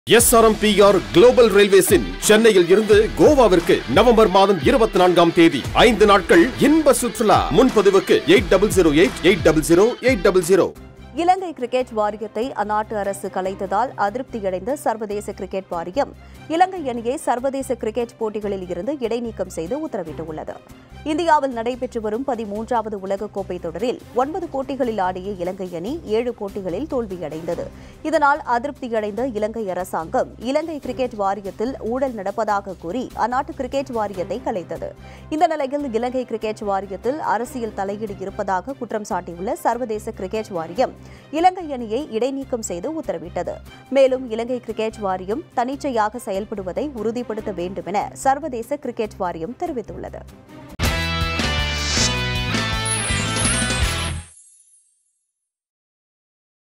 SRMPR global ரயில்வேஸின் சென்னையில் இருந்து கோவாவிற்கு November மாதம் இருபத்தி நான்காம் தேதி ஐந்து நாட்கள் இன்ப சுற்றுலா முன்பதிவுக்கு eight double zero eight eight double zero eight double zero Ilangai cricket வாரியத்தை அந்நாட்டு அரசு கலைத்ததால் அதிருப்தியடைந்த சர்வதேச கிரிக்கெட் வாரியம் இலங்கை அணியை சர்வதேச கிரிக்கெட் போட்டிகளில் இருந்து இடைநீக்கம் செய்து உத்தரவிட்டுள்ளது இந்தியாவில் நடைபெற்று வரும் பதிமூன்றாவது உலகக்கோப்பை தொடரில் ஒன்பது போட்டிகளில் ஆடிய இலங்கை அணி ஏழு போட்டிகளில் தோல்வியடைந்தது இதனால் அதிருப்தியடைந்த இலங்கை அரசாங்கம் இலங்கை கிரிக்கெட் வாரியத்தில் ஊழல் நடப்பதாக கூறி அந்நாட்டு கிரிக்கெட் வாரியத்தை கலைத்தது இந்த நிலையில் இலங்கை கிரிக்கெட் வாரியத்தில் அரசியல் தலையீடு இருப்பதாக குற்றம் சாட்டியுள்ள சர்வதேச கிரிக்கெட் வாரியம் இலங்கை அணியை இடைநீக்கம் செய்து உத்தரவிட்டது மேலும் இலங்கை கிரிக்கெட் வாரியம் தன்னிச்சையாக செயல்படுவதை உறுதிப்படுத்த வேண்டும் என சர்வதேச கிரிக்கெட் வாரியம் தெரிவித்துள்ளது